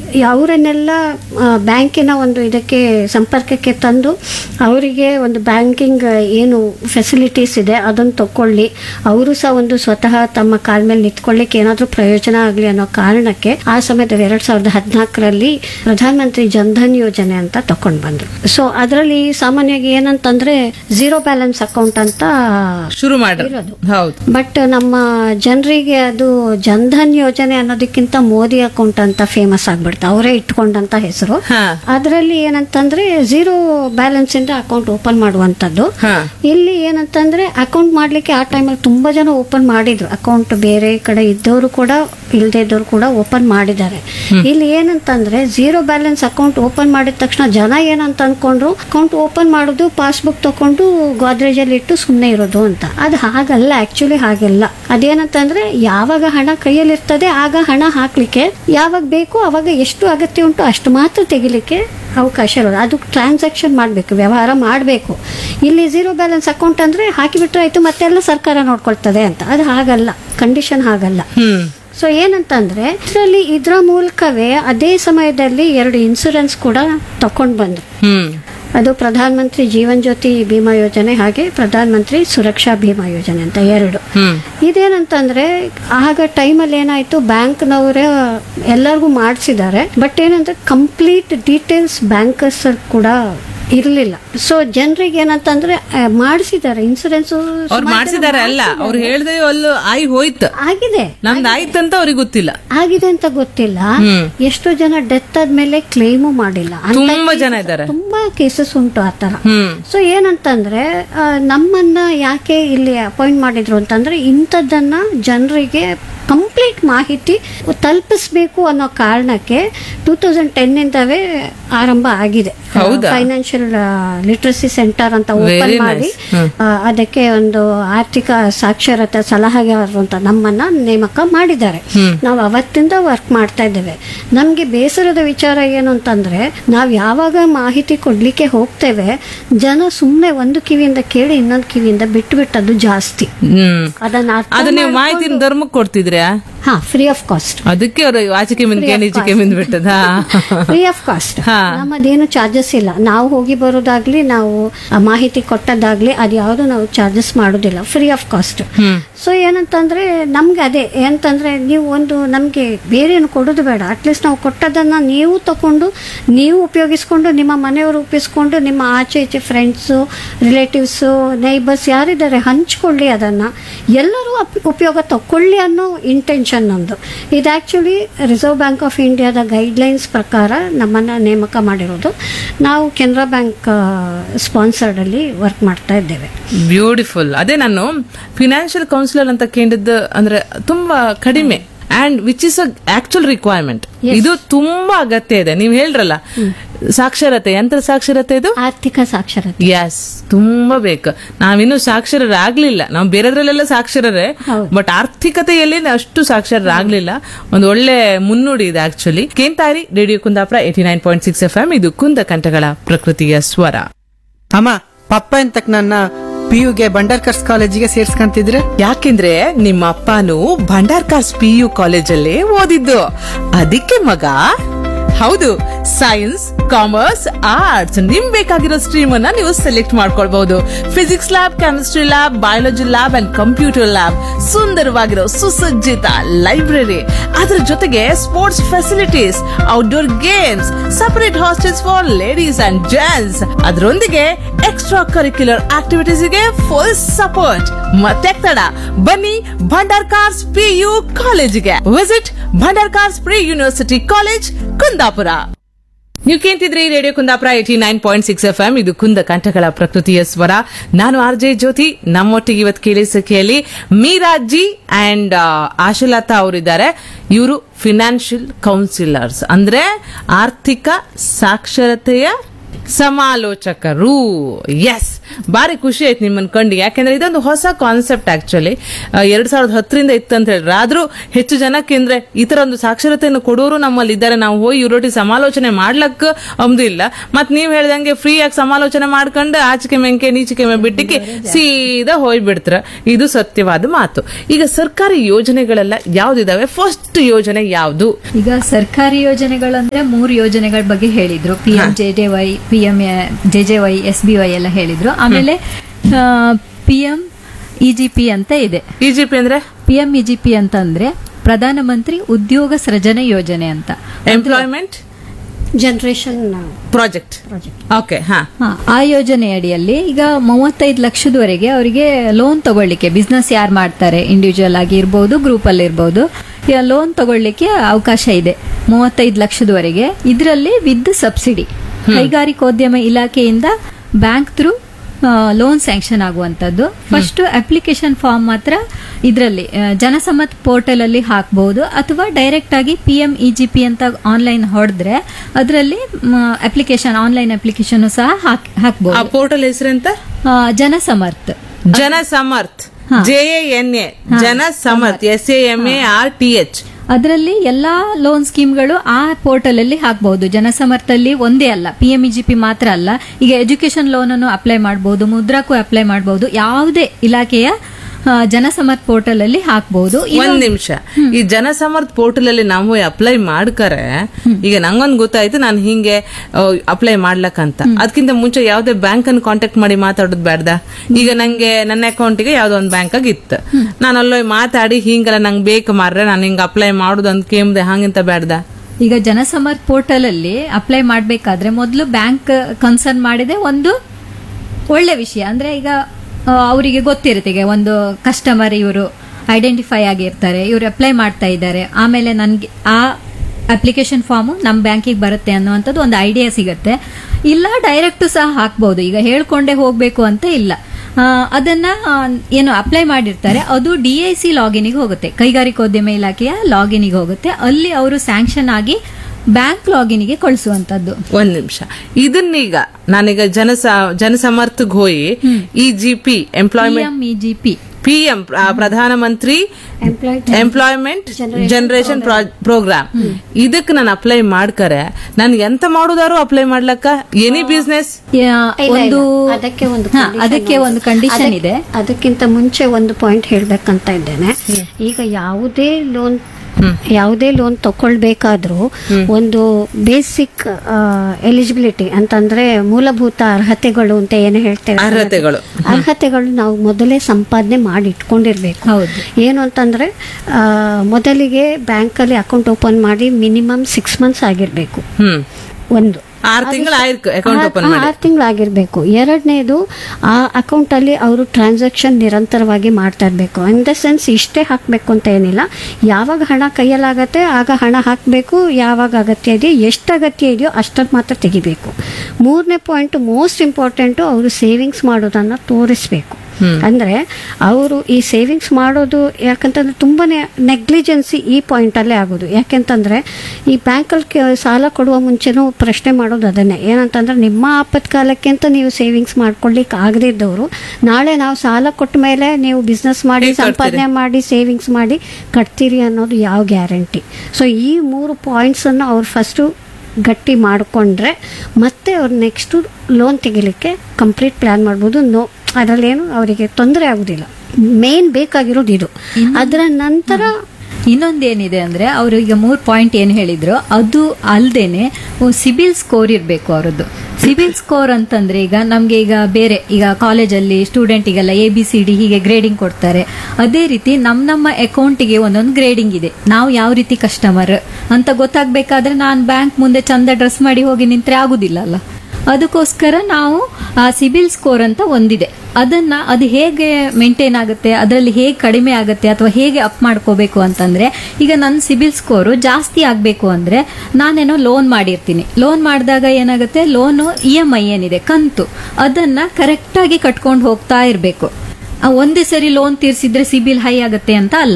ಅವರನ್ನೆಲ್ಲ ಬ್ಯಾಂಕಿನ ಒಂದು ಇದಕ್ಕೆ ಸಂಪರ್ಕಕ್ಕೆ ತಂದು ಅವರಿಗೆ ಒಂದು ಬ್ಯಾಂಕಿಂಗ್ ಏನು ಫೆಸಿಲಿಟೀಸ್ ಇದೆ ಅದನ್ನು ತಗೊಳ್ಳಿ ಅವರು ಸಹ ಒಂದು ಸ್ವತಃ ತಮ್ಮ ಕಾಲ ಮೇಲೆ ನಿಂತ್ಕೊಳ್ಳಿಕ್ಕೆ ಏನಾದರೂ ಪ್ರಯೋಜನ ಆಗಲಿ ಅನ್ನೋ ಕಾರಣಕ್ಕೆ ಆ ಸಮಯದಲ್ಲಿ ಎರಡ್ ಸಾವಿರದ ಹದಿನಾಲ್ಕರಲ್ಲಿ ಪ್ರಧಾನಮಂತ್ರಿ ಜನ್ಧನ್ ಯೋಜನೆ ಅಂತ ತಕೊಂಡ್ ಬಂದ್ರು ಸೊ ಅದರಲ್ಲಿ ಸಾಮಾನ್ಯವಾಗಿ ಏನಂತಂದ್ರೆ ಝೀರೋ ಬ್ಯಾಲೆನ್ಸ್ ಅಕೌಂಟ್ ಅಂತ ಶುರು ಮಾಡ್ರಿ ಇರೋದು. ಹೌದು ಬಟ್ ನಮ್ಮ ಜನರಿಗೆ ಅದು ಜನ್ಧನ್ ಯೋಜನೆ ಅನ್ನೋದಕ್ಕಿಂತ ಮೋದಿ ಅಕೌಂಟ್ ಅಂತ ಫೇಮಸ್ ಆಗ್ಬಿಡ್ತು ಅವರೇ ಇಟ್ಕೊಂಡಂತ ಹೆಸರು ಹಾ ಅದರಲ್ಲಿ ಏನಂತಂದ್ರೆ ಝೀರೋ ಬ್ಯಾಲೆನ್ಸ್ ಇಂದ ಅಕೌಂಟ್ ಓಪನ್ ಮಾಡುವಂತದ್ದು ಹಾ ಇಲ್ಲಿ ಏನಂತಂದ್ರೆ ಅಕೌಂಟ್ ಮಾಡ್ಲಿಕ್ಕೆ ಆ ಟೈಮಲ್ಲಿ ತುಂಬಾ ಜನ ಓಪನ್ ಮಾಡಿದ್ರು ಅಕೌಂಟ್ ಬೇರೆ ಕಡೆ ಇದ್ದವರು ಕೂಡ ಇಲ್ಲದೆ ಇದ್ದವರು ಕೂಡ ಓಪನ್ ಮಾಡಿದ್ದಾರೆ ಇಲ್ಲಿ ಏನಂತಂದ್ರೆ ಝೀರೋ ಬ್ಯಾಲೆನ್ಸ್ ಅಕೌಂಟ್ ಓಪನ್ ಮಾಡಿದ ತಕ್ಷಣ ಜನ ಏನಂತ ಅನ್ಕೊಂಡ್ರು ಅಕೌಂಟ್ ಓಪನ್ ಮಾಡೋದು ಪಾಸ್ಬುಕ್ ತಕೊಂಡು ಗೋದ್ರೇಜ್ ಅಲ್ಲಿ ಇಟ್ಟು ಸುಮ್ಮನೆ ಇರೋದು ಅಂತ ಅದು ಹಾಗಲ್ಲ ಆಕ್ಚುಲಿ ಹಾಗೆಲ್ಲ ಅದೇನಂತಂದ್ರೆ ಯಾವಾಗ ಹಣ ಕೈಯಲ್ಲಿ ಇರ್ತದೆ ಆಗ ಹಣ ಹಾಕ್ಲಿಕ್ಕೆ ಯಾವಾಗ ಬೇಕು ಅವಾಗ ಎಷ್ಟು ಅಗತ್ಯ ಉಂಟು ಅಷ್ಟು ಮಾತ್ರ ತೆಗಿಲಿಕ್ಕೆ ಅವಕಾಶ ಇರೋದು ಅದು ಟ್ರಾನ್ಸಾಕ್ಷನ್ ಮಾಡಬೇಕು ವ್ಯವಹಾರ ಮಾಡಬೇಕು ಇಲ್ಲಿ ಝೀರೋ ಬ್ಯಾಲೆನ್ಸ್ ಅಕೌಂಟ್ ಅಂದ್ರೆ ಹಾಕಿಬಿಟ್ರೆ ಆಯ್ತು ಮತ್ತೆಲ್ಲ ಸರ್ಕಾರ ನೋಡ್ಕೊಳ್ತದೆ ಅಂತ ಅದು ಹಾಗಲ್ಲ ಕಂಡೀಷನ್ ಹಾಗಲ್ಲ ಹ್ಮ್ ಸೊ ಏನಂತಂದ್ರೆ ಇದರಲ್ಲಿ ಇದರ ಮೂಲಕವೇ ಅದೇ ಸಮಯದಲ್ಲಿ ಎರಡು ಇನ್ಸೂರೆನ್ಸ್ ಕೂಡ ತಕೊಂಡ್ ಬಂದ್ರು ಹ್ಮ್ ಅದು ಪ್ರಧಾನ ಮಂತ್ರಿ ಜೀವನ್ ಜ್ಯೋತಿ ಬಿಮಾ ಯೋಜನೆ ಹಾಗೆ ಪ್ರಧಾನ ಮಂತ್ರಿ ಸುರಕ್ಷಾ ಬಿಮಾ ಯೋಜನೆ ಅಂತ ಎರಡು ಹ್ಮ್ ಇದೇನಂತಂದ್ರೆ ಆಗ ಟೈಮಲ್ಲಿ ಏನಾಯ್ತು ಬ್ಯಾಂಕ್ನವರೇ ಎಲ್ಲರಿಗೂ ಮಾಡಿಸಿದ್ದಾರೆ ಬಟ್ ಏನಂದ್ರೆ ಕಂಪ್ಲೀಟ್ ಡೀಟೇಲ್ಸ್ ಬ್ಯಾಂಕರ್ಸ್ ಕೂಡ ಇರಲಿಲ್ಲ ಸೊ ಜನರಿಗೆ ಏನಂತಂದ್ರೆ ಮಾಡಿಸಿದ್ದಾರೆ ಇನ್ಸೂರೆನ್ಸ್ ಅವ್ರು ಮಾಡ್ಸಿದಾರೆ ಅಲ್ಲ ಅವ್ರು ಹೇಳ್ದೆ ಅಲ್ಲೂ ಆಯ್ ಹೋಯ್ತು ಆಗಿದೆ ನಮ್ದು ಆಯ್ತಂತ ಅವ್ರಿಗೆ ಗೊತ್ತಿಲ್ಲ ಆಗಿದೆ ಅಂತ ಗೊತ್ತಿಲ್ಲ ಹ್ಮ್. ಎಷ್ಟೋ ಜನ ಡೆತ್ ಆದ್ಮೇಲೆ ಕ್ಲೇಮು ಮಾಡಿಲ್ಲ ಅಂತ ತುಂಬಾ ಜನ ಇದ್ದಾರೆ ತುಂಬಾ ಕೇಸಸ್ ಉಂಟು ಆ ತರ ಹ್ಮ್ ಸೊ ಏನಂತಂದ್ರೆ ಆ, ನಮ್ಮನ್ನ ಯಾಕೆ ಇಲ್ಲಿ ಅಪಾಯಿಂಟ್ ಮಾಡಿದ್ರು ಅಂತಂದ್ರೆ ಇಂಥದ್ದನ್ನ ಜನರಿಗೆ ಕಂಪ್ಲೀಟ್ ಮಾಹಿತಿ ತಲುಪಿಸ್ಬೇಕು ಅನ್ನೋ ಕಾರಣಕ್ಕೆ ಟೂ ತೌಸಂಡ್ ಟೆನ್ ಇಂದವೇ ಆರಂಭ ಆಗಿದೆ ಹೌದಾ? ಫೈನಾನ್ಷಿಯಲ್ ಲಿಟ್ರಸಿ ಸೆಂಟರ್ ಅಂತ ಓಪನ್ Very nice. ಮಾಡಿ ಹ್ಮ್. ಆ, ಅದಕ್ಕೆ ಒಂದು ಆರ್ಥಿಕ ಸಾಕ್ಷರತೆ ಸಲಹೆಗಾರರು ಅಂತ ನಮ್ಮನ್ನ ನೇಮಕ ಮಾಡಿದ್ದಾರೆ ಹ್ಮ್. ನಾವು ಅವತ್ತಿಂದ ವರ್ಕ್ ಮಾಡ್ತಾ ಇದ್ದೇವೆ ನಮ್ಗೆ ಬೇಸರದ ವಿಚಾರ ಏನು ಅಂತಂದ್ರೆ ನಾವು ಯಾವಾಗ ಮಾಹಿತಿ ಕೊಡ್ಲಿಕ್ಕೆ ಹೋಗ್ತೇವೆ ಜನ ಸುಮ್ಮನೆ ಒಂದು ಕಿವಿಯಿಂದ ಕೇಳಿ ಇನ್ನೊಂದು ಕಿವಿಯಿಂದ ಬಿಟ್ಟು ಬಿಟ್ಟದ್ದು ಜಾಸ್ತಿ ಹ್ಮ್ ಅದನ್ನ ಅರ್ಥ ಅದು ನೀವು ಮಾಹಿತಿ ಧರ್ಮಕ್ಕೆ ಕೊಡ್ತಿದ್ರಾ ಹಾ ಫ್ರೀ ಆಫ್ ಕಾಸ್ಟ್ ಅದಕ್ಕೆ ಅವ್ರು ಆಚೆಗೆ ಮಿಂದ್ಕೆ ಈಚೆಗೆ ಮಿಂದ್ ಬಿಟ್ಟದ ಫ್ರೀ ಆಫ್ ಕಾಸ್ಟ್ ಹಾ. ನಮ್ಮದೇನು ಚಾರ್ಜಸ್ ಇಲ್ಲ ನಾವು ಹೋಗಿ ಬರೋದಾಗ್ಲಿ ನಾವು ಆ ಮಾಹಿತಿ ಕೊಟ್ಟದ್ದಾಗ್ಲಿ ಅದು ಯಾವುದು ನಾವು ಚಾರ್ಜಸ್ ಮಾಡೋದಿಲ್ಲ free of cost hmm so ಏನಂತಂದ್ರೆ ನಮ್ಗೆ ಅದೇ ಏನಂತಂದ್ರೆ ನೀವು ಒಂದು ನಮಗೆ ಬೇರೆ ಏನು ಕೊಡೋದು ಬೇಡ ಅಟ್ಲೀಸ್ಟ್ ನಾವು ಕೊಟ್ಟದನ್ನ ನೀವು ತಕೊಂಡು ನೀವು ಉಪಯೋಗಿಸ್ಕೊಂಡು ನಿಮ್ಮ ಮನೆಯವರು ಉಪಯೋಗಿಸ್ಕೊಂಡು ನಿಮ್ಮ ಆಚೆ ಈಚೆ ಫ್ರೆಂಡ್ಸು ರಿಲೇಟಿವ್ಸು ನೈಬರ್ಸ್ ಯಾರಿದ್ದಾರೆ ಹಂಚ್ಕೊಳ್ಳಿ ಅದನ್ನ ಎಲ್ಲರೂ ಅಪ್- ಉಪಯೋಗ ತಕೊಳ್ಳಿ ಅನ್ನೋ ಇಂಟೆನ್ಷನ್ ನಮ್ಮದು ಇದು ಆ್ಯಕ್ಚುಲಿ ರಿಸರ್ವ್ ಬ್ಯಾಂಕ್ ಆಫ್ ಇಂಡಿಯಾದ ಗೈಡ್ಲೈನ್ಸ್ ಪ್ರಕಾರ ನಮ್ಮನ್ನು ನೇಮಕ ಮಾಡಿರೋದು ನಾವು ಕೆನರಾ ಬ್ಯಾಂಕ್ ಸ್ಪಾನ್ಸರ್ಡಲ್ಲಿ ವರ್ಕ್ ಮಾಡ್ತಾ ಇದ್ದೇವೆ ಬ್ಯೂಟಿಫುಲ್ ಅದೇ ನಾನು ಫಿನಾನ್ಷಿಯಲ್ ಕೌನ್ಸಿಲರ್ ಅಂತ ಕೇಳಿದ್ದು ಅಂದ್ರೆ ತುಂಬಾ ಕಡಿಮೆ and which is actual requirement ಇದು ತುಂಬಾ ಅಗತ್ಯ ಇದೆ ನೀವು ಹೇಳ್ರಲ್ಲ ಸಾಕ್ಷರತೆ ಯಂತ್ರ ಸಾಕ್ಷರತೆ ಇದು ಆರ್ಥಿಕ ಸಾಕ್ಷರತೆ ಎಸ್ ತುಂಬಾ ಬೇಕು ನಾವಿನ್ನು ಸಾಕ್ಷರರಾಗ್ಲಿಲ್ಲ ನಾವು ಬೇರೆದ್ರಲ್ಲೆಲ್ಲ ಸಾಕ್ಷರರೇ ಹೌದು. ಬಟ್ ಆರ್ಥಿಕತೆಯಲ್ಲಿ ನಾವು ಅಷ್ಟು ಸಾಕ್ಷರರಾಗ್ಲಿಲ್ಲ ಒಂದು ಒಳ್ಳೆ ಮುನ್ನುಡಿ ಇದೆ ಆಕ್ಚುಲಿ ಕೇಂತಾರಿ radio Kundapura eighty nine point six F M ಇದು ಕುಂದ ಕಂಠಗಳ ಪ್ರಕೃತಿಯ ಸ್ವರ ಅಮ್ಮ ಪಪ್ಪ ಎಂತಕ್ ನನ್ನ ಪಿ ಯುಗೆ ಬಂಡರ್ಕರ್ಸ್ ಕಾಲೇಜಿಗೆ ಸೇರ್ಸ್ಕಂತಿದ್ರೆ ಯಾಕೆಂದ್ರೆ ನಿಮ್ಮ ಅಪ್ಪನು ಭಂಡಾರ್ಕಾಸ್ ಪಿ ಯು ಕಾಲೇಜಲ್ಲೇ ಓದಿದ್ದು ಅದಕ್ಕೆ ಮಗ ಹೌದು ಸೈನ್ಸ್ ಕಾಮರ್ಸ್ ಆರ್ಟ್ಸ್ ನಿಮ್ ಬೇಕಾಗಿರೋ ಸ್ಟ್ರೀಮ್ ಅನ್ನ ನೀವು ಸೆಲೆಕ್ಟ್ ಮಾಡ್ಕೊಳ್ಬಹುದು physics lab chemistry lab biology lab and computer lab ಸುಂದರವಾಗಿರೋ ಸುಸಜ್ಜಿತ ಲೈಬ್ರರಿ ಅದರ ಜೊತೆಗೆ sports facilities outdoor games separate hostels for ladies and gents ಅದರೊಂದಿಗೆ ಎಕ್ಸ್ಟ್ರಾ ಕರಿಕ್ಯುಲರ್ ಆಕ್ಟಿವಿಟೀಸ್ ಗೆ ಫುಲ್ ಸಪೋರ್ಟ್ ಮತ್ತೆ ತಡ ಬನ್ನಿ ಭಂಡಾರ್ ಕಾರ್ಸ್ ಪಿ ಯು ಕಾಲೇಜಿಗೆ visit Bhandarkars pre university college Kundapura ನೀವು ಕೇಳ್ತಿದ್ರಿ radio Kundapura eighty nine point six F M ಇದು ಕುಂದ ಕಂಠಗಳ ಪ್ರಕೃತಿಯ ಸ್ವರ ನಾನು ಆರ್ ಜೆ ಜ್ಯೋತಿ ನಮ್ಮೊಟ್ಟಿಗೆ ಇವತ್ತು ಕೇಳಿ ಸಖಿಯಲ್ಲಿ ಮೀರಾಜಿ ಅಂಡ್ ಆಶಲತಾ ಅವರಿದ್ದಾರೆ ಇವರು ಫಿನಾನ್ಷಿಯಲ್ ಕೌನ್ಸಿಲರ್ಸ್ ಅಂದ್ರೆ ಆರ್ಥಿಕ ಸಾಕ್ಷರತೆಯ ಸಮಾಲೋಚಕರು ಎಸ್ ಬಾರಿ ಖುಷಿ ಆಯ್ತು ನಿಮ್ಮನ್ನ ಕಂಡು ಯಾಕೆಂದ್ರೆ ಇದೊಂದು ಹೊಸ ಕಾನ್ಸೆಪ್ಟ್ ಆಕ್ಚುಲಿ ಎರಡ್ ಸಾವಿರದ ಹತ್ತರಿಂದ ಇತ್ತು ಅಂತ ಹೇಳಿದ್ರೆ ಆದ್ರೂ ಹೆಚ್ಚು ಜನಕ್ಕೆ ಅಂದ್ರೆ ಈ ತರ ಒಂದು ಸಾಕ್ಷರತೆಯನ್ನು ಕೊಡೋರು ನಮ್ಮಲ್ಲಿ ಇದ್ದಾರೆ ನಾವು ಹೋಗಿ ಇವ್ರೊಟ್ಟಿಗೆ ಸಮಾಲೋಚನೆ ಮಾಡ್ಲಕ್ಕ ಒಂದು ಇಲ್ಲ ಮತ್ ನೀವ್ ಹೇಳ್ದಂಗೆ ಫ್ರೀ ಆಗಿ ಸಮಾಲೋಚನೆ ಮಾಡ್ಕೊಂಡು ಆಚಿಕೆ ಮೆಂಕೆ ನೀಚಿಕೆ ಮೆ ಬಿಟ್ಟಿಗೆ ಸೀದಾ ಹೋಗಿ ಬಿಡ್ತಾರ ಇದು ಸತ್ಯವಾದ ಮಾತು ಈಗ ಸರ್ಕಾರಿ ಯೋಜನೆಗಳೆಲ್ಲ ಯಾವ್ದಿದಾವೆ ಫಸ್ಟ್ ಯೋಜನೆ ಯಾವ್ದು ಈಗ ಸರ್ಕಾರಿ ಯೋಜನೆಗಳಂದ್ರೆ ಮೂರು ಯೋಜನೆಗಳ ಬಗ್ಗೆ ಹೇಳಿದ್ರು P M J J Y P M J J Y S B Y ಎಲ್ಲ ಹೇಳಿದ್ರು ಆಮೇಲೆ P M E G P ಅಂತ ಇದೆ ಇಜಿಪಿ ಅಂದ್ರೆ P M E G P ಅಂತ ಅಂದ್ರೆ ಪ್ರಧಾನಮಂತ್ರಿ ಉದ್ಯೋಗ ಸೃಜನೆ ಯೋಜನೆ ಅಂತ ಎಂಪ್ಲಾಯ್ಮೆಂಟ್ ಜನರೇಷನ್ ಪ್ರಾಜೆಕ್ಟ್ ಓಕೆ ಹಾ ಹಾ, ಆ ಯೋಜನೆ ಅಡಿಯಲ್ಲಿ ಈಗ ಮೂವತ್ತೈದು ಲಕ್ಷದವರೆಗೆ ಅವರಿಗೆ ಲೋನ್ ತಗೊಳ್ಳಿಕ್ಕೆ ಬಿಸ್ನೆಸ್ ಯಾರು ಮಾಡ್ತಾರೆ ಇಂಡಿವಿಜುವಲ್ ಆಗಿ ಇರ್ಬೋದು ಗ್ರೂಪ್ ಅಲ್ಲಿ ಇರ್ಬೋದು ಲೋನ್ ತಗೊಳ್ಳಿಕ್ಕೆ ಅವಕಾಶ ಇದೆ ಮೂವತ್ತೈದು ಲಕ್ಷದವರೆಗೆ ಇದರಲ್ಲಿ ವಿತ್ ಸಬ್ಸಿಡಿ ಕೈಗಾರಿಕೋದ್ಯಮ ಇಲಾಖೆಯಿಂದ ಬ್ಯಾಂಕ್ ಥ್ರೂ ಲೋನ್ ಸ್ಯಾಂಕ್ಷನ್ ಆಗುವಂತದ್ದು ಫಸ್ಟ್ ಅಪ್ಲಿಕೇಶನ್ ಫಾರ್ಮ್ ಮಾತ್ರ ಇದರಲ್ಲಿ ಜನಸಮ್ಮತ್ ಪೋರ್ಟಲ್ ಅಲ್ಲಿ ಹಾಕಬಹುದು ಅಥವಾ ಡೈರೆಕ್ಟ್ ಆಗಿ P M E G P ಅಂತ ಆನ್ಲೈನ್ ಹೊಡೆದ್ರೆ ಅದರಲ್ಲಿ ಅಪ್ಲಿಕೇಶನ್ ಆನ್ಲೈನ್ ಅಪ್ಲಿಕೇಶನ್ ಸಹ ಹಾಕ್- ಆ ಹಾಕ್ಬಹುದು ಪೋರ್ಟಲ್ ಹೆಸರೆಂತ ಆ, ಜನಸಮರ್ಥ ಜನ Samarth J N A Jan Samarth S A M A R T H ಅದರಲ್ಲಿ ಎಲ್ಲಾ ಲೋನ್ ಸ್ಕೀಮ್ಗಳು ಆ ಪೋರ್ಟಲ್ ಅಲ್ಲಿ ಹಾಕಬಹುದು ಜನಸಮರ್ಥಲ್ಲಿ ಒಂದೇ ಅಲ್ಲ P M E G P ಮಾತ್ರ ಅಲ್ಲ ಈಗ ಎಜುಕೇಶನ್ ಲೋನ್ ಅನ್ನು ಅಪ್ಲೈ ಮಾಡಬಹುದು ಮುದ್ರಾಕ್ಕೂ ಅಪ್ಲೈ ಮಾಡಬಹುದು ಯಾವುದೇ ಇಲಾಖೆಯ ಆ, ಜನಸಮರ್ಥ ಪೋರ್ಟಲ್ ಅಲ್ಲಿ ಹಾಕಬಹುದು ಒಂದ್ ನಿಮಿಷ ಈ ಜನ ಸಮರ್ಥ್ ಪೋರ್ಟಲ್ ಅಲ್ಲಿ ನಾವು ಅಪ್ಲೈ ಮಾಡ್ಕರೆ ಈಗ ನಂಗೊಂದ್ ಗೊತ್ತಾಯ್ತು ನಾನು ಹಿಂಗೆ ಅಪ್ಲೈ ಮಾಡ್ಲಕ್ಕಂತ ಅದಕ್ಕಿಂತ ಮುಂಚೆ ಯಾವ್ದೇ ಬ್ಯಾಂಕ್ ಅನ್ನು ಕಾಂಟ್ಯಾಕ್ಟ್ ಮಾಡಿ ಮಾತಾಡೋದು ಬೇಡ್ದ ಈಗ ನಂಗೆ ನನ್ನ ಅಕೌಂಟಿಗೆ ಯಾವ್ದೋ ಒಂದು ಬ್ಯಾಂಕ್ ಆಗಿ ಇತ್ತು ನಾನು ಅಲ್ಲೋಗಿ ಮಾತಾಡಿ ಹಿಂಗೆಲ್ಲ ನಂಗೆ ಬೇಕು ಮಾರ್ರೆ ನಾನು ಹಿಂಗೆ ಅಪ್ಲೈ ಮಾಡುದು ಅಂತ ಕೇಮ್ದೆ ಹಂಗಿಂತ ಬೇಡ್ದ ಈಗ ಜನಸಮರ್ಥ ಪೋರ್ಟಲ್ ಅಲ್ಲಿ ಅಪ್ಲೈ ಮಾಡಬೇಕಾದ್ರೆ ಮೊದಲು ಬ್ಯಾಂಕ್ ಕನ್ಸರ್ನ್ ಮಾಡಿದೆ ಒಂದು ಒಳ್ಳೆ ವಿಷಯ ಅಂದ್ರೆ ಈಗ ಆ, ಅವರಿಗೆ ಗೊತ್ತಿರುತ್ತೆ ಈಗ ಒಂದು ಕಸ್ಟಮರ್ ಇವರು ಐಡೆಂಟಿಫೈ ಆಗಿರ್ತಾರೆ ಇವರು ಅಪ್ಲೈ ಮಾಡ್ತಾ ಇದ್ದಾರೆ ಆಮೇಲೆ ನನಗೆ ಆ ಅಪ್ಲಿಕೇಶನ್ ಫಾರ್ಮು ನಮ್ಮ ಬ್ಯಾಂಕಿಗೆ ಬರುತ್ತೆ ಅನ್ನುವಂಥದ್ದು ಒಂದು ಐಡಿಯಾ ಸಿಗುತ್ತೆ ಇಲ್ಲ ಡೈರೆಕ್ಟ್ ಸಹ ಹಾಕ್ಬಹುದು ಈಗ ಹೇಳ್ಕೊಂಡೇ ಹೋಗಬೇಕು ಅಂತ ಇಲ್ಲ ಆ, ಅದನ್ನ ಆ, ಏನು ಅಪ್ಲೈ ಮಾಡಿರ್ತಾರೆ ಅದು ಡಿ ಐ ಸಿ ಲಾಗಿನಿಗೆ ಹೋಗುತ್ತೆ ಕೈಗಾರಿಕೋದ್ಯಮ ಇಲಾಖೆಯ ಲಾಗಿನಿಗೆ ಹೋಗುತ್ತೆ ಅಲ್ಲಿ ಅವರು ಸ್ಯಾಂಕ್ಷನ್ ಆಗಿ ಬ್ಯಾಂಕ್ ಲಾಗಿನಿಗೆ ಕಳಿಸುವಂತದ್ದು ಒಂದ್ ನಿಮಿಷ ಇದನ್ನೀಗ ನಾನೀಗ ಜನಸ ಜನಸಮರ್ಥಗ್ ಹೋಗಿ ಈ G P employment G P P M Pradhan Mantri employed employment generation programme ಇದಕ್ಕೆ ನಾನು ಅಪ್ಲೈ ಮಾಡ್ಕರೆ ನನ್ ಎಂತ ಮಾಡುದಾರು ಅಪ್ಲೈ ಮಾಡ್ಲಕ್ಕ ಎನಿ ಬಿಸ್ನೆಸ್ ಒಂದು ಅದಕ್ಕೆ ಒಂದು ಹಾ, condition ಅದಕ್ಕೆ ಇದೆ. ಒಂದು ಕಂಡೀಷನ್ ಅದಕ್ಕೆ- ಇದೆ ಅದಕ್ಕಿಂತ ಮುಂಚೆ ಒಂದು ಪಾಯಿಂಟ್ ಹೇಳ್ಬೇಕಂತ ಇದ್ದೇನೆ ಈಗ ಯಾವುದೇ ಲೋನ್ ಯಾವುದೇ ಲೋನ್ ತಗೊಳ್ಬೇಕಾದ್ರೂ ಒಂದು ಬೇಸಿಕ್ ಎಲಿಜಿಬಿಲಿಟಿ ಅಂತಂದ್ರೆ ಮೂಲಭೂತ ಅರ್ಹತೆಗಳು ಅಂತ ಏನು ಹೇಳ್ತೇವೆ ಅರ್ಹತೆಗಳು. ಅರ್ಹತೆಗಳು ನಾವು ಮೊದಲೇ ಸಂಪಾದನೆ ಮಾಡಿ ಇಟ್ಕೊಂಡಿರ್ಬೇಕು ಹೌದು ಏನು ಅಂತಂದ್ರೆ ಆ, ಮೊದಲಿಗೆ ಬ್ಯಾಂಕಲ್ಲಿ ಅಕೌಂಟ್ ಓಪನ್ ಮಾಡಿ ಮಿನಿಮಮ್ ಸಿಕ್ಸ್ ಮಂತ್ಸ್ ಆಗಿರ್ಬೇಕು ಹ್ಮ್ ಒಂದು ಆರ್ ತಿಂಗಳ ಆಯ್ತು ಅಕೌಂಟ್ ಓಪನ್ ಮಾಡಿ ಆರು ತಿಂಗಳಾಗಿರ್ಬೇಕು ಎರಡನೇದು ಆ ಅಕೌಂಟ್ ಅಲ್ಲಿ ಅವರು ಟ್ರಾನ್ಸಾಕ್ಷನ್ ನಿರಂತರವಾಗಿ ಮಾಡ್ತಾ ಇರಬೇಕು ಇನ್ ದ ಸೆನ್ಸ್ ಇಷ್ಟೇ ಹಾಕಬೇಕು ಅಂತ ಏನಿಲ್ಲ ಯಾವಾಗ ಹಣ ಕೈಯಲ್ಲಾಗತ್ತೆ ಆಗ ಹಣ ಹಾಕಬೇಕು ಯಾವಾಗ ಅಗತ್ಯ ಇದೆಯೋ ಎಷ್ಟು ಅಗತ್ಯ ಇದೆಯೋ ಅಷ್ಟನ್ನು ಮಾತ್ರ ತೆಗಿಬೇಕು ಮೂರನೇ ಪಾಯಿಂಟ್ ಮೋಸ್ಟ್ ಇಂಪಾರ್ಟೆಂಟು ಅವರು ಸೇವಿಂಗ್ಸ್ ಮಾಡೋದನ್ನ ತೋರಿಸ್ಬೇಕು ಅಂದ್ರೆ ಅವರು ಈ ಸೇವಿಂಗ್ಸ್ ಮಾಡೋದು ಯಾಕಂತಂದ್ರೆ ತುಂಬಾನೇ ನೆಗ್ಲಿಜೆನ್ಸಿ ಈ ಪಾಯಿಂಟ್ ಅಲ್ಲೇ ಆಗೋದು ಯಾಕೆಂತಂದ್ರೆ ಈ ಬ್ಯಾಂಕಲ್ಲಿ ಸಾಲ ಕೊಡುವ ಮುಂಚೆನೂ ಪ್ರಶ್ನೆ ಮಾಡೋದು ಅದನ್ನೇ ಏನಂತಂದ್ರೆ ನಿಮ್ಮ ಆಪತ್ಕಾಲಕ್ಕೆ ಅಂತ ನೀವು ಸೇವಿಂಗ್ಸ್ ಮಾಡ್ಕೊಳ್ಲಿಕ್ಕೆ ಆಗದೇ ಇದ್ದವರು ನಾಳೆ ನಾವು ಸಾಲ ಕೊಟ್ಟ ಮೇಲೆ ನೀವು ಬಿಸ್ನೆಸ್ ಮಾಡಿ ಹೇಗ್ ಕಟ್ತೀರಿ? ಸಂಪಾದನೆ ಮಾಡಿ ಸೇವಿಂಗ್ಸ್ ಮಾಡಿ ಕಟ್ತೀರಿ ಅನ್ನೋದು ಯಾವ ಗ್ಯಾರಂಟಿ ಸೊ ಈ ಮೂರು ಪಾಯಿಂಟ್ಸನ್ನು ಅವ್ರು ಫಸ್ಟು ಗಟ್ಟಿ ಮಾಡಿಕೊಂಡ್ರೆ ಮತ್ತೆ ಅವ್ರು ನೆಕ್ಸ್ಟು ಲೋನ್ ತೆಗಿಲಿಕ್ಕೆ ಕಂಪ್ಲೀಟ್ ಪ್ಲ್ಯಾನ್ ಮಾಡ್ಬೋದು ನೋ ಅದರಲ್ಲೇನು ಅವರಿಗೆ ತೊಂದರೆ ಆಗೋದಿಲ್ಲ ಮೇನ್ ಬೇಕಾಗಿರೋದು ಇದು ಅದರ ನಂತರ ಇನ್ನೊಂದೇನಿದೆ ಅಂದ್ರೆ ಅವರು ಈಗ ಮೂರ್ ಪಾಯಿಂಟ್ ಏನ್ ಹೇಳಿದ್ರು ಅದು ಅಲ್ದೇನೆ ಸಿಬಿಲ್ ಸ್ಕೋರ್ ಇರಬೇಕು ಅವರದ್ದು ಸಿಬಿಲ್ ಸ್ಕೋರ್ ಅಂತಂದ್ರೆ ಈಗ ನಮ್ಗೆ ಈಗ ಬೇರೆ ಈಗ ಕಾಲೇಜಲ್ಲಿ ಸ್ಟೂಡೆಂಟಿಗೆಲ್ಲ ಎ ಬಿ ಸಿ ಡಿ ಹೀಗೆ ಗ್ರೇಡಿಂಗ್ ಕೊಡ್ತಾರೆ ಅದೇ ರೀತಿ ನಮ್ ನಮ್ಮ ಅಕೌಂಟಿಗೆ ಒಂದೊಂದು ಗ್ರೇಡಿಂಗ್ ಇದೆ ನಾವು ಯಾವ ರೀತಿ ಕಸ್ಟಮರ್ ಅಂತ ಗೊತ್ತಾಗ್ಬೇಕಾದ್ರೆ ನಾನು ಬ್ಯಾಂಕ್ ಮುಂದೆ ಚಂದ ಡ್ರೆಸ್ ಮಾಡಿ ಹೋಗಿ ನಿಂತ್ರೆ ಆಗುದಿಲ್ಲ ಅಲ್ಲ ಅದಕ್ಕೋಸ್ಕರ ನಾವು ಆ ಸಿಬಿಲ್ ಸ್ಕೋರ್ ಅಂತ ಒಂದಿದೆ ಅದನ್ನ ಅದು ಹೇಗೆ ಮೇಂಟೈನ್ ಆಗುತ್ತೆ ಅದರಲ್ಲಿ ಹೇಗೆ ಕಡಿಮೆ ಆಗುತ್ತೆ ಅಥವಾ ಹೇಗೆ ಅಪ್ ಮಾಡ್ಕೋಬೇಕು ಅಂತಂದ್ರೆ ಈಗ ನನ್ನ ಸಿಬಿಲ್ ಸ್ಕೋರು ಜಾಸ್ತಿ ಆಗಬೇಕು ಅಂದ್ರೆ ನಾನೇನೋ ಲೋನ್ ಮಾಡಿರ್ತೀನಿ ಲೋನ್ ಮಾಡಿದಾಗ ಏನಾಗುತ್ತೆ ಲೋನು ಇ ಎಮ್ ಐ ಏನಿದೆ ಕಂತು ಅದನ್ನ ಕರೆಕ್ಟಾಗಿ ಕಟ್ಕೊಂಡು ಹೋಗ್ತಾ ಇರಬೇಕು ಒಂದೇ ಸರಿ ಲೋನ್ ತೀರ್ಸಿದ್ರೆ ಸಿಬಿಲ್ ಹೈ ಆಗುತ್ತೆ ಅಂತ ಅಲ್ಲ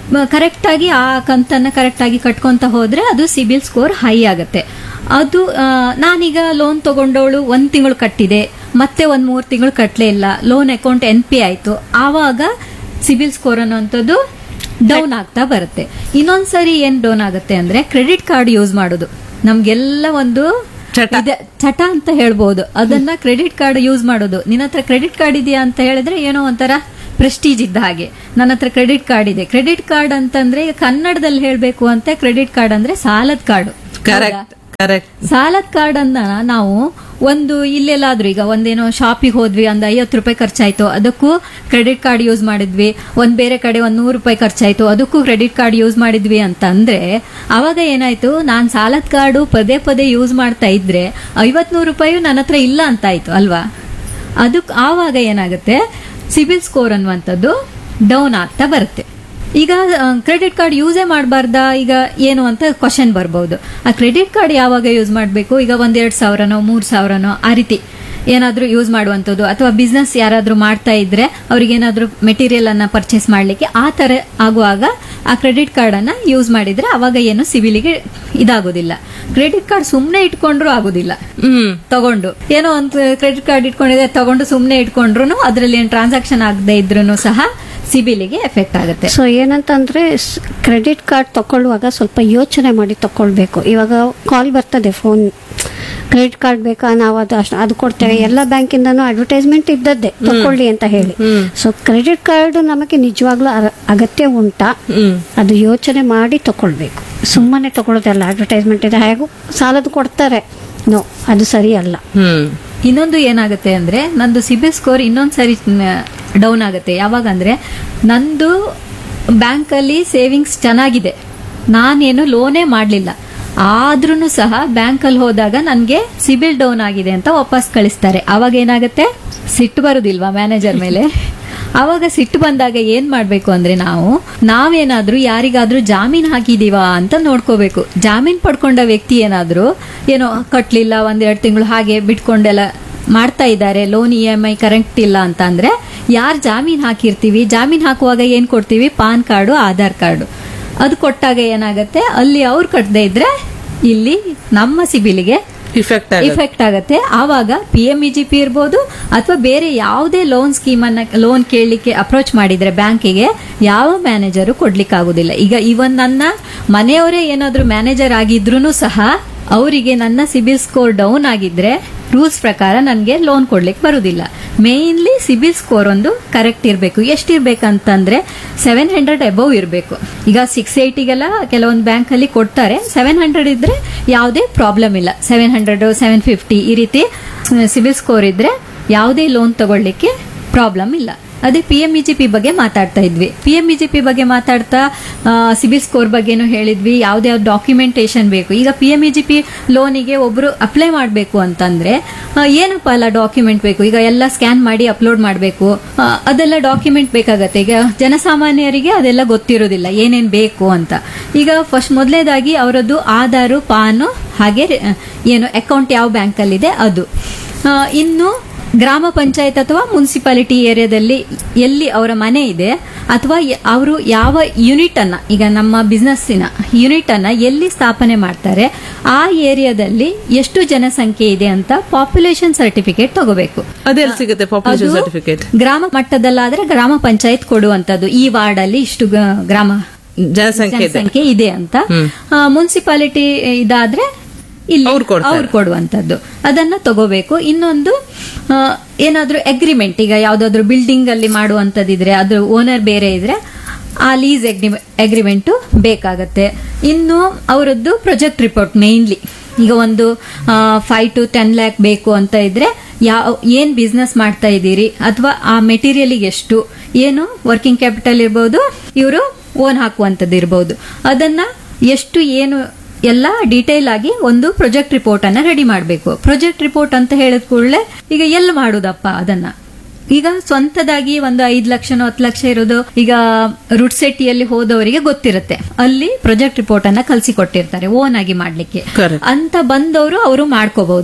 ಕರೆಕ್ಟ್ ಆಗಿ ಆ ಕಂತನ್ನ ಕರೆಕ್ಟ್ ಆಗಿ ಕಟ್ಕೊಂತ ಹೋದ್ರೆ ಅದು ಸಿಬಿಲ್ ಸ್ಕೋರ್ ಹೈ ಆಗುತ್ತೆ ಅದು ಆ, ನಾನೀಗ ಲೋನ್ ತಗೊಂಡವಳು ಒಂದ್ ತಿಂಗಳು ಕಟ್ಟಿದೆ ಮತ್ತೆ ಒಂದ್ ಮೂರ್ ತಿಂಗಳು ಕಟ್ಟಲೇ ಇಲ್ಲ ಲೋನ್ ಅಕೌಂಟ್ ಎನ್ ಪಿ ಆಯ್ತು ಆವಾಗ ಸಿಬಿಲ್ ಸ್ಕೋರ್ ಅನ್ನುವಂಥದ್ದು ಡೌನ್ ಆಗ್ತಾ ಬರುತ್ತೆ ಇನ್ನೊಂದ್ಸರಿ ಏನ್ ಡೌನ್ ಆಗುತ್ತೆ ಅಂದ್ರೆ ಕ್ರೆಡಿಟ್ ಕಾರ್ಡ್ ಯೂಸ್ ಮಾಡೋದು ನಮ್ಗೆಲ್ಲ ಒಂದು ಚಟ. ಇದೆ ಚಟ ಅಂತ ಹೇಳ್ಬೋದು ಅದನ್ನ ಕ್ರೆಡಿಟ್ ಕಾರ್ಡ್ ಯೂಸ್ ಮಾಡೋದು ನಿನ್ನ ಹತ್ರ ಕ್ರೆಡಿಟ್ ಕಾರ್ಡ್ ಇದೆಯಾ ಅಂತ ಹೇಳಿದ್ರೆ ಏನೋ ಒಂಥರ ಪ್ರೆಸ್ಟೀಜ್ ಇದ್ದ ಹಾಗೆ ನನ್ನ ಹತ್ರ ಕ್ರೆಡಿಟ್ ಕಾರ್ಡ್ ಇದೆ ಕ್ರೆಡಿಟ್ ಕಾರ್ಡ್ ಅಂತಂದ್ರೆ ಈಗ ಕನ್ನಡದಲ್ಲಿ ಹೇಳ್ಬೇಕು ಅಂತ ಕ್ರೆಡಿಟ್ ಕಾರ್ಡ್ ಅಂದ್ರೆ ಸಾಲದ ಕಾರ್ಡು ಕರೆಕ್ಟ್ ಕರೆಕ್ಟ್ ಸಾಲದ ಕಾರ್ಡ್ ಅನ್ನ ನಾವು ಒಂದು ಇಲ್ಲೆಲ್ಲಾದ್ರೂ ಈಗ ಒಂದೇನೋ ಶಾಪಿಗೆ ಹೋದ್ವಿ ಒಂದು ಐವತ್ತು ರೂಪಾಯಿ ಖರ್ಚಾಯ್ತು ಅದಕ್ಕೂ ಕ್ರೆಡಿಟ್ ಕಾರ್ಡ್ ಯೂಸ್ ಮಾಡಿದ್ವಿ ಒಂದ್ ಬೇರೆ ಕಡೆ ಒಂದ್ ನೂರು ರೂಪಾಯಿ ಖರ್ಚಾಯ್ತು ಅದಕ್ಕೂ ಕ್ರೆಡಿಟ್ ಕಾರ್ಡ್ ಯೂಸ್ ಮಾಡಿದ್ವಿ ಅಂತ ಅಂದ್ರೆ ಅವಾಗ ಏನಾಯ್ತು ನಾನ್ ಸಾಲದ ಕಾರ್ಡು ಪದೇ ಪದೇ ಯೂಸ್ ಮಾಡ್ತಾ ಇದ್ರೆ ಐವತ್ ನೂರು ರೂಪಾಯಿ ನನ್ನ ಹತ್ರ ಇಲ್ಲ ಅಂತ ಆಯ್ತು ಅಲ್ವಾ ಅದಕ್ಕೆ ಆವಾಗ ಏನಾಗುತ್ತೆ ಸಿಬಿಲ್ ಸ್ಕೋರ್ ಅನ್ನುವಂಥದ್ದು ಡೌನ್ ಆಗ್ತಾ ಬರುತ್ತೆ ಈಗ ಕ್ರೆಡಿಟ್ ಕಾರ್ಡ್ ಯೂಸೇ ಮಾಡಬಾರ್ದಾ ಈಗ ಏನು ಅಂತ ಕ್ವಶನ್ ಬರ್ಬೋದು ಆ ಕ್ರೆಡಿಟ್ ಕಾರ್ಡ್ ಯಾವಾಗ ಯೂಸ್ ಮಾಡಬೇಕು ಈಗ ಒಂದೆರಡು ಸಾವಿರನೋ ಮೂರು ಸಾವಿರನೋ ಆ ರೀತಿ ಏನಾದರೂ ಯೂಸ್ ಮಾಡುವಂಥದ್ದು ಅಥವಾ ಬಿಸ್ನೆಸ್ ಯಾರಾದರೂ ಮಾಡ್ತಾ ಇದ್ರೆ ಅವ್ರಿಗೆ ಏನಾದರೂ ಮೆಟೀರಿಯಲ್ ಅನ್ನ ಪರ್ಚೇಸ್ ಮಾಡಲಿಕ್ಕೆ ಆ ಥರ ಆಗುವಾಗ ಆ ಕ್ರೆಡಿಟ್ ಕಾರ್ಡ್ ಅನ್ನ ಯೂಸ್ ಮಾಡಿದ್ರೆ ಅವಾಗ ಏನು ಸಿವಿಲಿಗೆ ಇದಾಗೋದಿಲ್ಲ ಕ್ರೆಡಿಟ್ ಕಾರ್ಡ್ ಸುಮ್ಮನೆ ಇಟ್ಕೊಂಡ್ರು ಆಗೋದಿಲ್ಲ ಹ್ಮ್ ತಗೊಂಡು ಏನೋ ಒಂದು ಕ್ರೆಡಿಟ್ ಕಾರ್ಡ್ ಇಟ್ಕೊಂಡಿದ್ರೆ ತಗೊಂಡು ಸುಮ್ಮನೆ ಇಟ್ಕೊಂಡ್ರು ಅದರಲ್ಲಿ ಏನು ಟ್ರಾನ್ಸಾಕ್ಷನ್ ಆಗದೆ ಇದ್ರೂ ಸಹ ಸಿಬಿಲಿಗೆ ಎಫೆಕ್ಟ್ ಆಗುತ್ತೆ ಸೊ ಏನಂತಂದ್ರೆ ಕ್ರೆಡಿಟ್ ಕಾರ್ಡ್ ತಗೊಳ್ಳುವಾಗ ಸ್ವಲ್ಪ ಯೋಚನೆ ಮಾಡಿ ತಗೊಳ್ಬೇಕು ಇವಾಗ ಕಾಲ್ ಬರ್ತದೆ ಫೋನ್ ಕ್ರೆಡಿಟ್ ಕಾರ್ಡ್ ಬೇಕಾ ನಾವು ಅದು ಅಷ್ಟು ಅದು ಕೊಡ್ತೇವೆ ಎಲ್ಲ ಬ್ಯಾಂಕಿಂದನೂ ಅಡ್ವರ್ಟೈಸ್ಮೆಂಟ್ ಇದ್ದದ್ದೇ ತಕೊಳ್ಳಿ ಅಂತ ಹೇಳಿ ಸೊ ಕ್ರೆಡಿಟ್ ಕಾರ್ಡ್ ನಮಗೆ ನಿಜವಾಗ್ಲೂ ಅರ- ಅಗತ್ಯ ಉಂಟಾ ಹ್ಮ್ ಅದು ಯೋಚನೆ ಮಾಡಿ ತಗೊಳ್ಬೇಕು ಸುಮ್ಮನೆ ತಗೊಳ್ಳೋದಲ್ಲ ಅಡ್ವರ್ಟೈಸ್ಮೆಂಟ್ ಇದೆ ಹೇಗೂ ಸಾಲದು ಕೊಡ್ತಾರೆ ನೋ ಅದು ಸರಿ ಅಲ್ಲ ಹ್ಮ್ ಇನ್ನೊಂದು ಏನಾಗುತ್ತೆ ಅಂದ್ರೆ ನಂದು ಸಿಬಿಲ್ ಸ್ಕೋರ್ ಇನ್ನೊಂದು ಸರಿ ಡೌನ್ ಆಗುತ್ತೆ ಯಾವಾಗ ಅಂದ್ರೆ ನಂದು ಬ್ಯಾಂಕಲ್ಲಿ ಸೇವಿಂಗ್ಸ್ ಚೆನ್ನಾಗಿದೆ ನಾನೇನು ಲೋನೇ ಮಾಡಲಿಲ್ಲ ಆದ್ರೂ ಸಹ ಬ್ಯಾಂಕಲ್ಲಿ ಹೋದಾಗ ನನಗೆ ಸಿಬಿಲ್ ಡೌನ್ ಆಗಿದೆ ಅಂತ ವಾಪಸ್ ಕಳಿಸ್ತಾರೆ ಅವಾಗ ಏನಾಗುತ್ತೆ ಸಿಟ್ಟು ಬರುದಿಲ್ವಾ ಮ್ಯಾನೇಜರ್ ಮೇಲೆ ಅವಾಗ ಸಿಟ್ಟು ಬಂದಾಗ ಏನ್ ಮಾಡ್ಬೇಕು ಅಂದ್ರೆ ನಾವು ನಾವೇನಾದ್ರೂ ಯಾರಿಗಾದ್ರೂ ಜಾಮೀನ್ ಹಾಕಿದೀವಾ ಅಂತ ನೋಡ್ಕೋಬೇಕು ಜಾಮೀನ್ ಪಡ್ಕೊಂಡ ವ್ಯಕ್ತಿ ಏನಾದ್ರೂ ಏನೋ ಕಟ್ಲಿಲ್ಲ ಒಂದೆರಡು ತಿಂಗಳು ಹಾಗೆ ಬಿಟ್ಕೊಂಡೆಲ್ಲ ಮಾಡ್ತಾ ಇದ್ದಾರೆ loan E M I correct ಇಲ್ಲ ಅಂತ ಅಂದ್ರೆ ಯಾರು ಜಾಮೀನ್ ಹಾಕಿರ್ತೀವಿ ಜಾಮೀನ್ ಹಾಕುವಾಗ ಏನ್ ಕೊಡ್ತೀವಿ ಪಾನ್ ಕಾರ್ಡು ಆಧಾರ್ ಕಾರ್ಡು ಅದು ಕೊಟ್ಟಾಗ ಏನಾಗತ್ತೆ ಅಲ್ಲಿ ಅವ್ರು ಕಟ್ಟದೇ ಇದ್ರೆ ಇಲ್ಲಿ ನಮ್ಮ ಸಿಬಿಲಿಗೆ ಇಫೆಕ್ಟ್ ಆಗುತ್ತೆ ಇಫೆಕ್ಟ್ ಆಗುತ್ತೆ ಆವಾಗ P M E G P ಇರ್ಬೋದು ಅಥವಾ ಬೇರೆ ಯಾವುದೇ ಲೋನ್ ಸ್ಕೀಮ್ ಅನ್ನ ಲೋನ್ ಕೇಳಲಿಕ್ಕೆ ಅಪ್ರೋಚ್ ಮಾಡಿದ್ರೆ ಬ್ಯಾಂಕಿಗೆ ಯಾವ ಮ್ಯಾನೇಜರು ಕೊಡ್ಲಿಕ್ಕೆ ಆಗುದಿಲ್ಲ ಈಗ ಇವನ್ ನನ್ನ ಮನೆಯವರೇ ಏನಾದ್ರೂ ಮ್ಯಾನೇಜರ್ ಆಗಿದ್ರು ಸಹ ಅವರಿಗೆ ನನ್ನ ಸಿಬಿಲ್ ಸ್ಕೋರ್ ಡೌನ್ ಆಗಿದ್ರೆ ರೂಲ್ಸ್ ಪ್ರಕಾರ ನನಗೆ ಲೋನ್ ಕೊಡ್ಲಿಕ್ಕೆ ಬರುದಿಲ್ಲ ಮೇನ್ಲಿ ಸಿಬಿಲ್ ಸ್ಕೋರ್ ಒಂದು ಕರೆಕ್ಟ್ ಇರಬೇಕು ಎಷ್ಟಿರ್ಬೇಕಂತಂದ್ರೆ ಸೆವೆನ್ ಹಂಡ್ರೆಡ್ ಅಬೌವ್ ಇರಬೇಕು ಈಗ ಸಿಕ್ಸ್ ಏಯ್ಟಿಗೆಲ್ಲ ಕೆಲವೊಂದು ಬ್ಯಾಂಕ್ ಅಲ್ಲಿ ಕೊಡ್ತಾರೆ ಸೆವೆನ್ ಹಂಡ್ರೆಡ್ ಇದ್ರೆ ಯಾವುದೇ ಪ್ರಾಬ್ಲಮ್ ಇಲ್ಲ ಸೆವೆನ್ ಹಂಡ್ರೆಡ್ ಸೆವೆನ್ ಫಿಫ್ಟಿ ಈ ರೀತಿ ಸಿಬಿಲ್ ಸ್ಕೋರ್ ಇದ್ರೆ ಯಾವುದೇ ಲೋನ್ ತಗೊಳ್ಳಿಕ್ಕೆ ಪ್ರಾಬ್ಲಮ್ ಇಲ್ಲ ಅದೇ P M E G P ಬಗ್ಗೆ ಮಾತಾಡ್ತಾ ಇದ್ವಿ P M E G P ಬಗ್ಗೆ ಮಾತಾಡ್ತಾ ಸಿಬಿಲ್ ಸ್ಕೋರ್ ಬಗ್ಗೆನೂ ಹೇಳಿದ್ವಿ ಯಾವ್ದು ಯಾವ್ದು ಡಾಕ್ಯುಮೆಂಟೇಶನ್ ಬೇಕು ಈಗ P M E G P ಲೋನಿಗೆ ಒಬ್ರು ಅಪ್ಲೈ ಮಾಡಬೇಕು ಅಂತಂದ್ರೆ ಆ, ಏನಪ್ಪ ಎಲ್ಲ ಡಾಕ್ಯುಮೆಂಟ್ ಬೇಕು ಈಗ ಎಲ್ಲ ಸ್ಕ್ಯಾನ್ ಮಾಡಿ ಅಪ್ಲೋಡ್ ಮಾಡಬೇಕು ಅದೆಲ್ಲ ಡಾಕ್ಯುಮೆಂಟ್ ಬೇಕಾಗತ್ತೆ ಈಗ ಜನಸಾಮಾನ್ಯರಿಗೆ ಅದೆಲ್ಲ ಗೊತ್ತಿರೋದಿಲ್ಲ ಏನೇನ್ ಬೇಕು ಅಂತ ಈಗ ಫಸ್ಟ್ ಮೊದಲನೇದಾಗಿ ಅವರದ್ದು ಆಧಾರು ಪಾನು ಹಾಗೆ ಆ, ಏನು ಅಕೌಂಟ್ ಯಾವ ಬ್ಯಾಂಕಲ್ಲಿದೆ ಅದು ಆ, ಇನ್ನು ಗ್ರಾಮ ಪಂಚಾಯತ್ ಅಥವಾ ಮುನ್ಸಿಪಾಲಿಟಿ ಏರಿಯಾದಲ್ಲಿ ಎಲ್ಲಿ ಅವರ ಮನೆ ಇದೆ ಅಥವಾ ಅವರು ಯಾವ ಯೂನಿಟ್ ಅನ್ನ ಈಗ ನಮ್ಮ ಬಿಸ್ನೆಸ್ಸಿನ ಯೂನಿಟ್ ಅನ್ನ ಎಲ್ಲಿ ಸ್ಥಾಪನೆ ಮಾಡ್ತಾರೆ ಆ ಏರಿಯಾದಲ್ಲಿ ಎಷ್ಟು ಜನಸಂಖ್ಯೆ ಇದೆ ಅಂತ ಪಾಪ್ಯುಲೇಷನ್ ಸರ್ಟಿಫಿಕೇಟ್ ತಗೋಬೇಕು ಅದೆಲ್ಲ ಸಿಗುತ್ತೆ ಪಾಪ್ಯುಲೇಷನ್ ಅದು ಸರ್ಟಿಫಿಕೇಟ್ ಗ್ರಾಮ ಮಟ್ಟದಲ್ಲಾದ್ರೆ ಗ್ರಾಮ ಪಂಚಾಯತ್ ಕೊಡುವಂತದ್ದು ಈ ವಾರ್ಡ್ ಅಲ್ಲಿ ಇಷ್ಟು ಗ- ಗ್ರಾಮ ಜನಸಂಖ್ಯೆ ಇದೆ ಜನಸಂಖ್ಯೆ ಇದೆ ಅಂತ ಹ್ಮ್. ಮುನ್ಸಿಪಾಲಿಟಿ ಇದಾದ್ರೆ ಇಲ್ಲಿ ಅವ್ರು ಕೊಡ್ತಾರೆ. ಅವ್ರು ಕೊಡುವಂತದ್ದು ಅದನ್ನ ತಗೋಬೇಕು ಇನ್ನೊಂದು ಆ, ಏನಾದ್ರೂ ಅಗ್ರಿಮೆಂಟ್ ಈಗ ಯಾವ್ದಾದ್ರು ಬಿಲ್ಡಿಂಗ್ ಅಲ್ಲಿ ಮಾಡುವಂತದಿದ್ರೆ ಅದ್ರ ಓನರ್ ಬೇರೆ ಇದ್ರೆ ಆ ಲೀಸ್ ಅಗ್ರಿಮೆಂಟ್ ಬೇಕಾಗತ್ತೆ ಇನ್ನು ಅವರದ್ದು ಪ್ರಾಜೆಕ್ಟ್ ರಿಪೋರ್ಟ್ ಮೇನ್ಲಿ ಈಗ ಒಂದು ಫೈವ್ ಟು ಟೆನ್ ಲ್ಯಾಕ್ ಬೇಕು ಅಂತ ಇದ್ರೆ ಯಾವ ಏನ್ ಬಿಸ್ನೆಸ್ ಮಾಡ್ತಾ ಇದ್ದೀರಿ ಅಥವಾ ಆ ಮೆಟೀರಿಯಲ್ಗೆ ಎಷ್ಟು ಏನು ವರ್ಕಿಂಗ್ ಕ್ಯಾಪಿಟಲ್ ಇರ್ಬೋದು ಇವರು ಓನ್ ಹಾಕುವಂಥದ್ದು ಇರ್ಬೋದು ಅದನ್ನ ಎಷ್ಟು ಏನು ಎಲ್ಲ ಡೀಟೇಲ್ ಆಗಿ ಒಂದು ಪ್ರಾಜೆಕ್ಟ್ ರಿಪೋರ್ಟ್ ಅನ್ನ ರೆಡಿ ಮಾಡಬೇಕು ಪ್ರಾಜೆಕ್ಟ್ ರಿಪೋರ್ಟ್ ಅಂತ ಹೇಳಿದ ಕೂಡಲೇ ಈಗ ಎಲ್ಲಿ ಮಾಡುದಪ್ಪ ಅದನ್ನ ಈಗ ಸ್ವಂತದಾಗಿ ಒಂದು ಐದ್ ಲಕ್ಷನೋ ಹತ್ತು ಲಕ್ಷ ಇರೋದು ಈಗ ರುಡ್ಸೆಟ್ಟಿಯಲ್ಲಿ ಹೋದವರಿಗೆ ಗೊತ್ತಿರುತ್ತೆ ಅಲ್ಲಿ ಪ್ರಾಜೆಕ್ಟ್ ರಿಪೋರ್ಟ್ ಅನ್ನ ಕಲ್ಸಿ ಕೊಟ್ಟಿರ್ತಾರೆ ಓನ್ ಆಗಿ ಮಾಡ್ಲಿಕ್ಕೆ Correct. ಅಂತ ಬಂದವರು ಅವರು ಮಾಡ್ಕೋಬಹುದು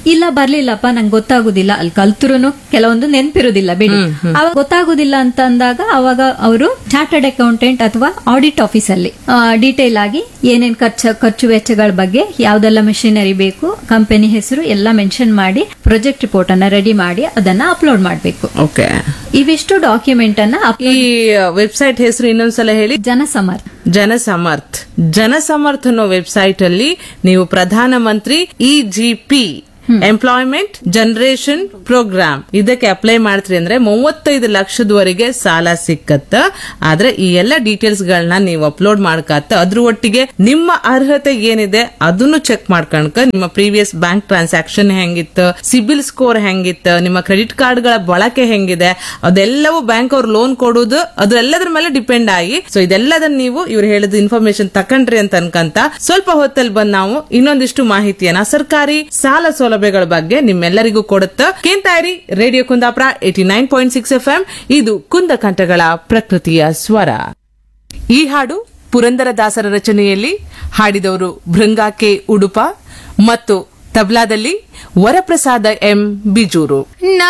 ಇಲ್ಲ ಬರ್ಲಿಲ್ಲಪ್ಪ ನಂಗೆ ಗೊತ್ತಾಗುದಿಲ್ಲ ಅಲ್ಲಿ ಕಲ್ತರುನು ಕೆಲವೊಂದು ನೆನ್ಪಿರುದಿಲ್ಲ ಬಿಡಿ ಅವಾಗ ಗೊತ್ತಾಗುದಿಲ್ಲ ಅಂತ ಅಂದಾಗ ಅವಾಗ ಅವರು ಚಾರ್ಟರ್ಡ್ ಅಕೌಂಟೆಂಟ್ ಅಥವಾ ಆಡಿಟ್ ಆಫೀಸ್ ಅಲ್ಲಿ ಡೀಟೇಲ್ ಆಗಿ ಏನೇನ್ ಖರ್ಚು ಖರ್ಚು ವೆಚ್ಚಗಳ ಬಗ್ಗೆ ಯಾವ್ದೆಲ್ಲ ಮೆಷಿನರಿ ಬೇಕು ಕಂಪನಿ ಹೆಸರು ಎಲ್ಲ ಮೆನ್ಷನ್ ಮಾಡಿ ಪ್ರಾಜೆಕ್ಟ್ ರಿಪೋರ್ಟ್ ಅನ್ನ ರೆಡಿ ಮಾಡಿ ಅದನ್ನ ಅಪ್ಲೋಡ್ ಮಾಡಬೇಕು ಓಕೆ ಇವಿಷ್ಟು ಡಾಕ್ಯುಮೆಂಟ್ ಅನ್ನ up- ಈ ವೆಬ್ಸೈಟ್ ಹೆಸರು ಇನ್ನೊಂದ್ಸಲ ಹೇಳಿ ಜನಸಮರ್ ಜನಸಮರ್ಥ್ ಜನಸಮರ್ಥ್ ಅನ್ನೋ ವೆಬ್ಸೈಟ್ ಅಲ್ಲಿ ನೀವು Pradhan Mantri E G P employment generation programme ಇದಕ್ಕೆ ಅಪ್ಲೈ ಮಾಡ್ತೀರಿ ಅಂದ್ರೆ ಮೂವತ್ತೈದು ಲಕ್ಷದವರೆಗೆ ಸಾಲ ಸಿಕ್ಕತ್ತ ಆದ್ರೆ ಈ ಎಲ್ಲ ಡೀಟೇಲ್ಸ್ ಗಳನ್ನ ನೀವು ಅಪ್ಲೋಡ್ ಮಾಡ್ಕತ್ತ ಅದ್ರ ಒಟ್ಟಿಗೆ ನಿಮ್ಮ ಅರ್ಹತೆ ಏನಿದೆ ಅದನ್ನು ಚೆಕ್ ಮಾಡ್ಕಣಕ ನಿಮ್ಮ ಪ್ರೀವಿಯಸ್ ಬ್ಯಾಂಕ್ ಟ್ರಾನ್ಸಾಕ್ಷನ್ ಹೆಂಗಿತ್ತು ಸಿಬಿಲ್ ಸ್ಕೋರ್ ಹೆಂಗಿತ್ತು ನಿಮ್ಮ ಕ್ರೆಡಿಟ್ ಕಾರ್ಡ್ ಗಳ ಬಳಕೆ ಹೆಂಗಿದೆ ಅದೆಲ್ಲವೂ ಬ್ಯಾಂಕ್ ಅವ್ರು ಲೋನ್ ಕೊಡುವುದು ಅದೆಲ್ಲದ್ರ ಮೇಲೆ ಡಿಪೆಂಡ್ ಆಗಿ ಸೊ ಇದೆಲ್ಲದನ್ನ ನೀವು ಇವ್ರು ಹೇಳಿದ ಇನ್ಫಾರ್ಮೇಶನ್ ತಕೊಂಡ್ರಿ ಅಂತ ಅನ್ಕಂತ ಸ್ವಲ್ಪ ಹೊತ್ತಲ್ಲಿ ಬಂದ್ ನಾವು ಇನ್ನೊಂದಿಷ್ಟು ಮಾಹಿತಿಯನ್ನ ಸರ್ಕಾರಿ ಸಾಲ ಸೌಲಭ್ಯಗಳ ಬಗ್ಗೆ ನಿಮ್ಮೆಲ್ಲರಿಗೂ ಕೊಡುತ್ತ ಕೇಂತಾಯಿರಿ radio Kundapura eighty nine point six F M ಇದು ಕುಂದ ಕಂಠಗಳ ಪ್ರಕೃತಿಯ ಸ್ವರ ಈ ಹಾಡು ಪುರಂದರದಾಸರ ರಚನೆಯಲ್ಲಿ ಹಾಡಿದವರು ಭೃಂಗಾ ಕೆ ಉಡುಪ ಮತ್ತು ತಬ್ಲಾದಲ್ಲಿ ವರಪ್ರಸಾದ ಎಂ ಬಿಜೂರು ನಾ